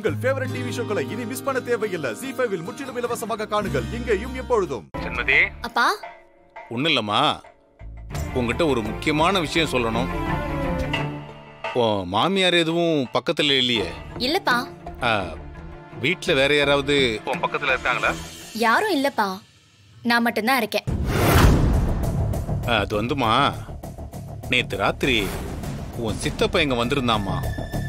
உங்கள் favourite TV ஷோக்களை இனி miss பண்ண தேவையில்லை ஜி ஃபைவில் முற்றிலும் இலவசமாக காணுங்கள் இங்கேயும் எப்பொழுதும் சண்மதி அப்பா ஒன்றும் இல்லைம்மா உங்ககிட்ட ஒரு முக்கியமான விஷயம் சொல்லணும் ஓ மாமியார் எதுவும் பக்கத்தில் இல்லையே இல்லப்பா வீட்டில் வேற யாராவது உன் பக்கத்தில் இருக்காங்களா யாரும் இல்லப்பா நான் மட்டும்தான் இருக்கேன் ஆ, அது வந்துமா நேற்று ராத்திரி உன் சித்தப்பா இங்கே வந்திருந்தாம்மா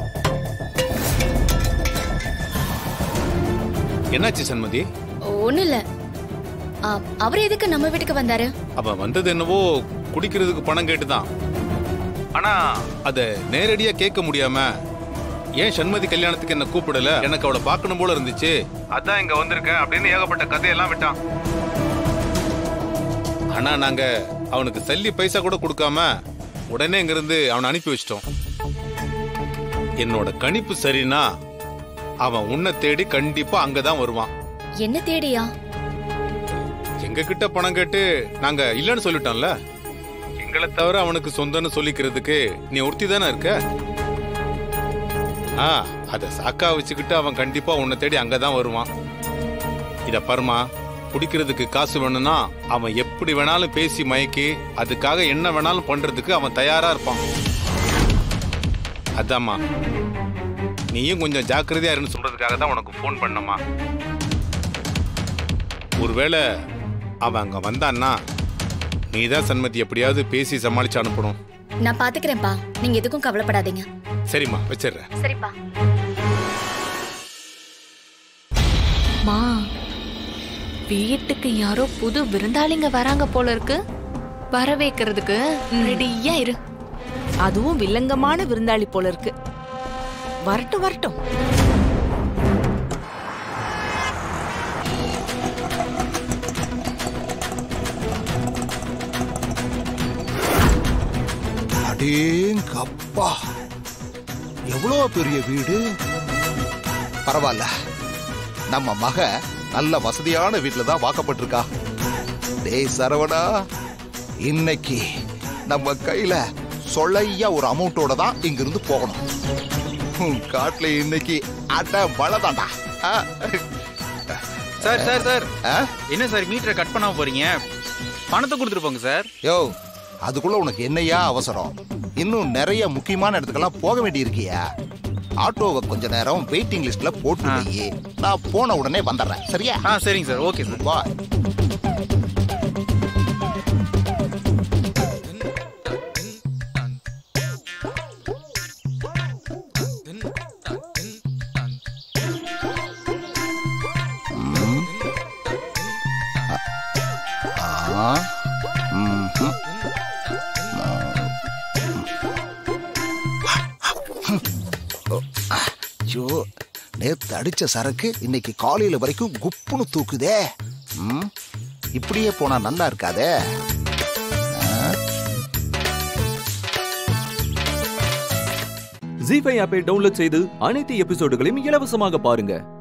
என்னாச்சு சண்மதி ஒண்ணும் இல்ல ஆ, அவர் எதுக்கு நம்ம வீட்டுக்கு வந்தாரு அவன் வந்தது என்னவோ குடிக்கிறதுக்கு பணம் கேட்டுதான் ஆனா அத நேரடியா கேட்க முடியாம ஏன் சண்மதி கல்யாணத்துக்கு என்ன கூப்பிடல எனக்கு அவளை பார்க்கணும் போல இருந்துச்சு அதான் இங்க வந்திருக்கேன் அப்படின்னு ஏகப்பட்ட கதையெல்லாம் விட்டான் ஆனா நாங்க அவனுக்கு சல்லி பைசா கூட கொடுக்காம உடனே இங்க இருந்து அவனை அனுப்பி வச்சிட்டோம் என்னோட கணிப்பு சரின்னா அவன் உன்னை தேடி கண்டிப்பா அங்கதான் வருவான் என்ன தேடியா எங்க கிட்ட பணம் கேட்டு நாங்க இல்லைன்னு சொல்லிட்டோம்ல எங்களை தவிர அவனுக்கு சொந்தம்னு சொல்லிக்கிறதுக்கு நீ ஒருத்தி தானே இருக்க ஆ அத சாக்கா வச்சுக்கிட்டு அவன் கண்டிப்பா உன்னை தேடி அங்கதான் வருவான் இத பாருமா குடிக்கிறதுக்கு காசு வேணும்னா அவன் எப்படி வேணாலும் பேசி மயக்கி அதுக்காக என்ன வேணாலும் பண்றதுக்கு அவன் தயாரா இருப்பான் அதாம்மா நீயும் கொஞ்சம் ஜாக்கிரதையா இருன்னு சொல்றதுக்காக தான் உனக்கு ஃபோன் பண்ணம்மா ஒருவேளை அவன் அங்க வந்தான்னா நீ தான் சண்மதி எப்படியாவது பேசி சமாளிச்சு அனுப்பணும் நான் பாத்துக்கிறேன்ப்பா நீங்க எதுக்கும் கவலைப்படாதீங்க சரிம்மா வச்சிடுறேன் சரிப்பா மா வீட்டுக்கு யாரோ புது விருந்தாளிங்க வராங்க போல இருக்கு வரவேக்கிறதுக்கு ரெடியா இரு அதுவும் வில்லங்கமான விருந்தாளி போல இருக்கு வரட்டும் வரட்டும் அடேங்கப்பா எவ்வளோ பெரிய வீடு பரவாயில்ல நம்ம மக நல்ல வசதியான வீட்டுல தான் வாக்கப்பட்டிருக்கா டேய் சரவணா இன்னைக்கு நம்ம கையில சொலையா ஒரு அமௌண்ட்டோட தான் இங்கிருந்து போகணும் உன் காட்டுல இன்னைக்கு அட மழை தாண்டா சார் சார் சார் ஆ? என்ன சார் மீட்டரை கட் பண்ணாம போறீங்க பணத்தை கொடுத்துட்டு போங்க சார் யோ அதுக்குள்ள உனக்கு என்னையா அவசரம் இன்னும் நிறைய முக்கியமான இடத்துக்கெல்லாம் போக வேண்டியிருக்கியா ஆட்டோவை கொஞ்ச நேரம் வெயிட்டிங் லிஸ்ட்ல போட்டு வை நான் போன உடனே வந்துடுறேன் சரியா ஆ சரிங்க சார் ஓகே சார் வா ம். ஆ. ம்ஹும். ஐயோ நேத்து அடிச்ச சரக்கு இன்னைக்கு காலையில வரைக்கும் குப்புன்னு தூக்குதே ம், இப்படியே போனா நல்லா இருக்காதே ஜி ஃபைவ் ஆப்பை டவுன்லோட் செய்து அனைத்து எபிசோடுகளையும் இலவசமாக பாருங்க